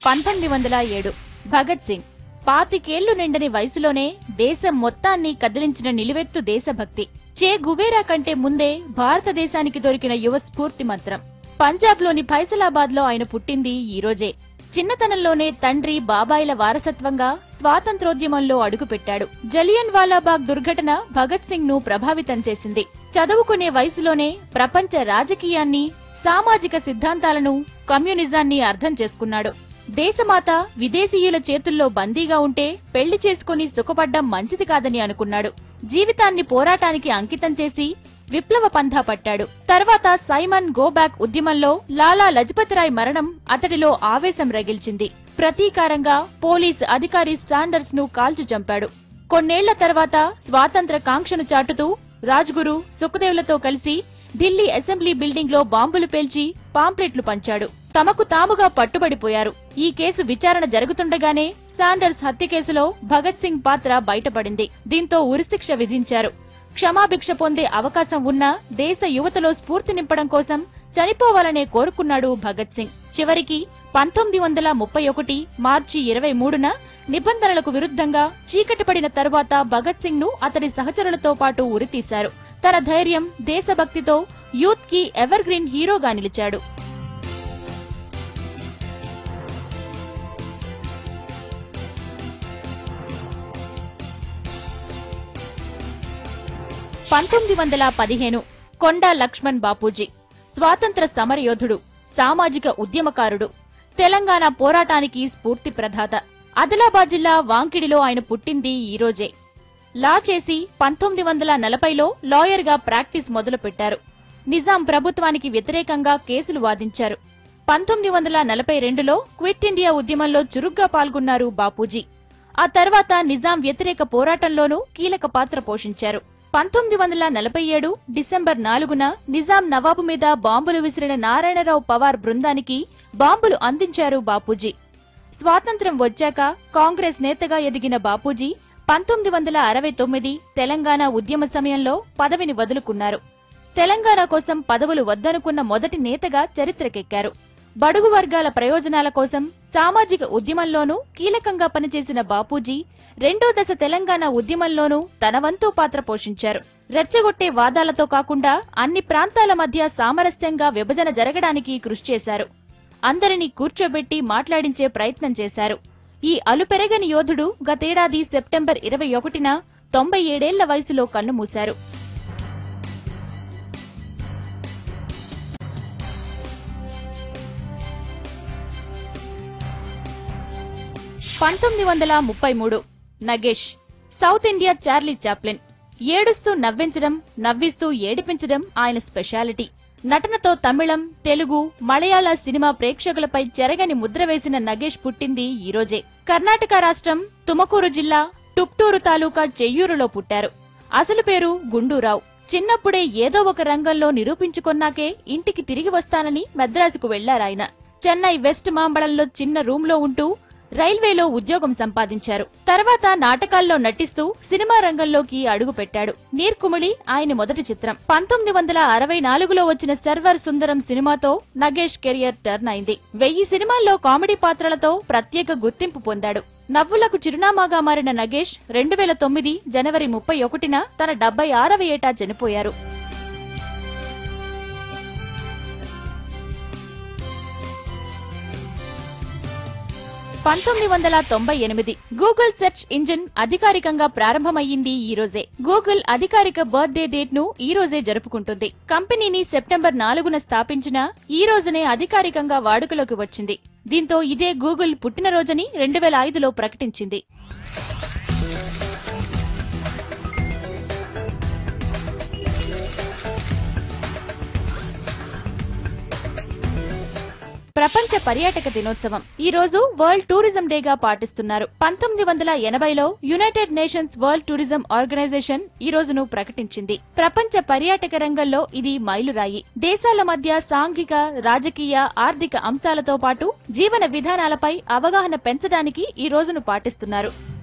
పంతొమ్మిది వందల ఏడు భగత్ సింగ్ పాతికేళ్లు నిండని వయసులోనే దేశం మొత్తాన్ని కదిలించిన నిలువెత్తు దేశభక్తి చే గువేరా కంటే ముందే భారతదేశానికి దొరికిన యువ స్ఫూర్తి మంత్రం పంజాబ్లోని ఫైసలాబాద్ లో ఆయన పుట్టింది ఈ రోజే చిన్నతనంలోనే తండ్రి బాబాయిల వారసత్వంగా స్వాతంత్రోద్యమంలో అడుగుపెట్టాడు జలియన్ వాలాబాగ్ దుర్ఘటన భగత్ సింగ్ ను ప్రభావితం చేసింది చదువుకునే వయసులోనే ప్రపంచ రాజకీయాన్ని సామాజిక సిద్ధాంతాలను కమ్యూనిజాన్ని అర్థం చేసుకున్నాడు దేశమాత విదేశీయుల చేతుల్లో బందీగా ఉంటే పెళ్లి చేసుకుని సుఖపడ్డం మంచిది కాదని అనుకున్నాడు జీవితాన్ని పోరాటానికి అంకితం చేసి విప్లవ పంథా పట్టాడు తర్వాత సైమన్ గోబ్యాక్ ఉద్యమంలో లాలా లజపతిరాయ్ మరణం అతడిలో ఆవేశం రగిల్చింది ప్రతీకారంగా పోలీస్ అధికారి శాండర్స్ ను కాల్చి చంపాడు కొన్నేళ్ల తర్వాత స్వాతంత్ర కాంక్షను చాటుతూ రాజ్గురు సుఖదేవ్లతో కలిసి ఢిల్లీ అసెంబ్లీ బిల్డింగ్ లో బాంబులు పేల్చి పాంప్లెట్లు పంచాడు తమకు తాముగా పట్టుబడిపోయారు ఈ కేసు విచారణ జరుగుతుండగానే శాండర్స్ హత్య కేసులో భగత్ సింగ్ పాత్ర బయటపడింది దీంతో ఉరిశిక్ష విధించారు క్షమాభిక్ష పొందే అవకాశం ఉన్నా దేశ యువతలో స్ఫూర్తి నింపడం కోసం చనిపోవాలనే కోరుకున్నాడు భగత్ సింగ్ చివరికి పంతొమ్మిది వందల ముప్పై ఒకటి మార్చి ఇరవై మూడున నిబంధనలకు విరుద్ధంగా చీకటి పడిన తరువాత భగత్ సింగ్ ను అతడి సహచరులతో పాటు ఉరితీశారు తన ధైర్యం దేశభక్తితో యూత్ కి ఎవర్ గ్రీన్ హీరోగా నిలిచాడు పంతొమ్మిది వందల పదిహేను కొండా లక్ష్మణ్ బాపూజీ స్వాతంత్ర సమరయోధుడు సామాజిక ఉద్యమకారుడు తెలంగాణ పోరాటానికి స్ఫూర్తి ప్రదాత ఆదిలాబాద్ జిల్లా వాంకిడిలో ఆయన పుట్టింది ఈ రోజే లా చేసి పంతొమ్మిది వందల నలభైలో లాయర్గా ప్రాక్టీస్ మొదలుపెట్టారు నిజాం ప్రభుత్వానికి వ్యతిరేకంగా కేసులు వాదించారు పంతొమ్మిది వందల నలభై రెండులో క్విట్ ఇండియా ఉద్యమంలో చురుగ్గా పాల్గొన్నారు బాపూజీ ఆ తర్వాత నిజాం వ్యతిరేక పోరాటంలోనూ కీలక పాత్ర పోషించారు పంతొమ్మిది వందల నలభై ఏడు డిసెంబర్ నాలుగున నిజాం నవాబు మీద బాంబులు విసిరిన నారాయణరావు పవార్ బృందానికి బాంబులు అందించారు బాపూజీ స్వాతంత్ర్యం వచ్చాక కాంగ్రెస్ నేతగా ఎదిగిన బాపూజీ పంతొమ్మిది వందల అరవై తొమ్మిది తెలంగాణ ఉద్యమ సమయంలో పదవిని వదులుకున్నారు తెలంగాణ కోసం పదవులు వద్దనుకున్న మొదటి నేతగా చరిత్రకెక్కారు బడుగు వర్గాల ప్రయోజనాల కోసం సామాజిక ఉద్యమంలోనూ కీలకంగా పనిచేసిన బాపూజీ రెండో దశ తెలంగాణ ఉద్యమంలోనూ తన వంతు పాత్ర పోషించారు రెచ్చగొట్టే వాదాలతో కాకుండా అన్ని ప్రాంతాల మధ్య సామరస్యంగా విభజన జరగడానికి కృషి చేశారు అందరినీ కూర్చోబెట్టి మాట్లాడించే ప్రయత్నం చేశారు ఈ అలుపెరగని యోధుడు గతేడాది సెప్టెంబర్ ఇరవై ఒకటిన తొంభై ఏడేళ్ల వయసులో కన్నుమూశారు పంతొమ్మిది వందల ముప్పై మూడు Nagesh South India Charlie Chaplin ఏడుస్తూ నవ్వించడం నవ్విస్తూ ఏడిపించడం ఆయన స్పెషాలిటీ నటనతో తమిళం తెలుగు మలయాళ సినిమా ప్రేక్షకులపై చెరగని ముద్ర వేసిన నగేష్ పుట్టింది ఈ రోజే కర్ణాటక రాష్ట్రం తుమకూరు జిల్లా టుక్టూరు తాలూకా చెయ్యూరులో పుట్టారు అసలు పేరు గుండూరావు చిన్నప్పుడే ఏదో ఒక రంగంలో నిరూపించుకొన్నాకే ఇంటికి తిరిగి వస్తానని మద్రాసుకు వెళ్లారాయన చెన్నై వెస్ట్ మాంబళంలో చిన్న రూంలో ఉంటూ రైల్వేలో ఉద్యోగం సంపాదించారు తర్వాత నాటకాల్లో నటిస్తూ సినిమా రంగంలోకి అడుగు పెట్టాడు నీర్కుమిళి ఆయన మొదటి చిత్రం పంతొమ్మిది వందల అరవై నాలుగులో వచ్చిన సర్వర్ సుందరం సినిమాతో నగేష్ కెరియర్ టర్న్ అయింది వెయ్యి సినిమాల్లో కామెడీ పాత్రలతో ప్రత్యేక గుర్తింపు పొందాడు నవ్వులకు చిరునామాగా మారిన నగేష్ రెండు వేల తొమ్మిది జనవరి ముప్పై ఒకటిన తన డెబ్బై ఆరవ ఏటా చనిపోయారు పంతొమ్మిది వందల తొంభై ఎనిమిది గూగుల్ సెర్చ్ ఇంజిన్ అధికారికంగా ప్రారంభమయ్యింది ఈ రోజే గూగుల్ అధికారిక బర్త్డే డేట్ ను ఈ రోజే జరుపుకుంటుంది కంపెనీని సెప్టెంబర్ నాలుగున స్థాపించిన ఈ రోజునే అధికారికంగా వాడుకలోకి వచ్చింది దీంతో ఇదే గూగుల్ పుట్టినరోజని రెండు వేల ఐదులో ప్రకటించింది ప్రపంచ పర్యాటక దినోత్సవం ఈ రోజు వరల్డ్ టూరిజం డేగా పాటిస్తున్నారు పంతొమ్మిది వందల ఎనభైలో United Nations World Tourism Organization ఈ రోజును ప్రకటించింది ప్రపంచ పర్యాటక రంగంలో ఇది మైలురాయి దేశాల మధ్య సాంఘిక రాజకీయ ఆర్థిక అంశాలతో పాటు జీవన విధానాలపై అవగాహన పెంచడానికి ఈ రోజును పాటిస్తున్నారు